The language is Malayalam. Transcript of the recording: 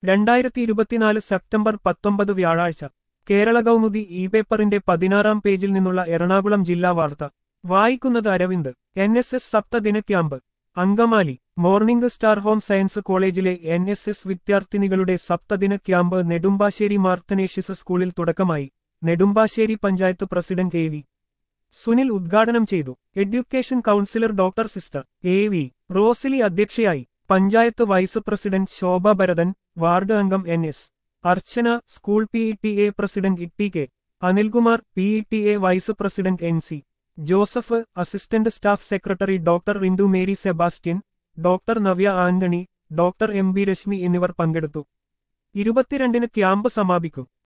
രണ്ടായിരത്തി ഇരുപത്തിനാല് സെപ്റ്റംബർ പത്തൊമ്പത് വ്യാഴാഴ്ച കേരള കൗമുദി ഇ പേപ്പറിന്റെ പതിനാറാം പേജിൽ നിന്നുള്ള എറണാകുളം ജില്ലാ വാർത്ത വായിക്കുന്നത് അരവിന്ദ് എൻ എസ് എസ് സപ്തദിന camp Angamaly morning star home science കോളേജിലെ എൻ എസ് എസ് വിദ്യാർത്ഥിനികളുടെ സപ്തദിന ക്യാമ്പ് നെടുമ്പാശ്ശേരി മാർത്തനേഷ്യസ് സ്കൂളിൽ തുടക്കമായി Nedumbassery panchayat president A V Sunil ഉദ്ഘാടനം ചെയ്തു education councillor doctor sister A V Rosily അധ്യക്ഷയായി panchayat vice president Shobha Bharathan ward അംഗം N S Archana school P E T A president E K Anilkumar P E T A vice president N C Joseph assistant staff secretary doctor Rindu Mary Sebastian doctor Navya Antony doctor M B Reshmi എന്നിവർ പങ്കെടുത്തു ഇരുപത്തിരണ്ടിന് ക്യാമ്പ് സമാപിക്കും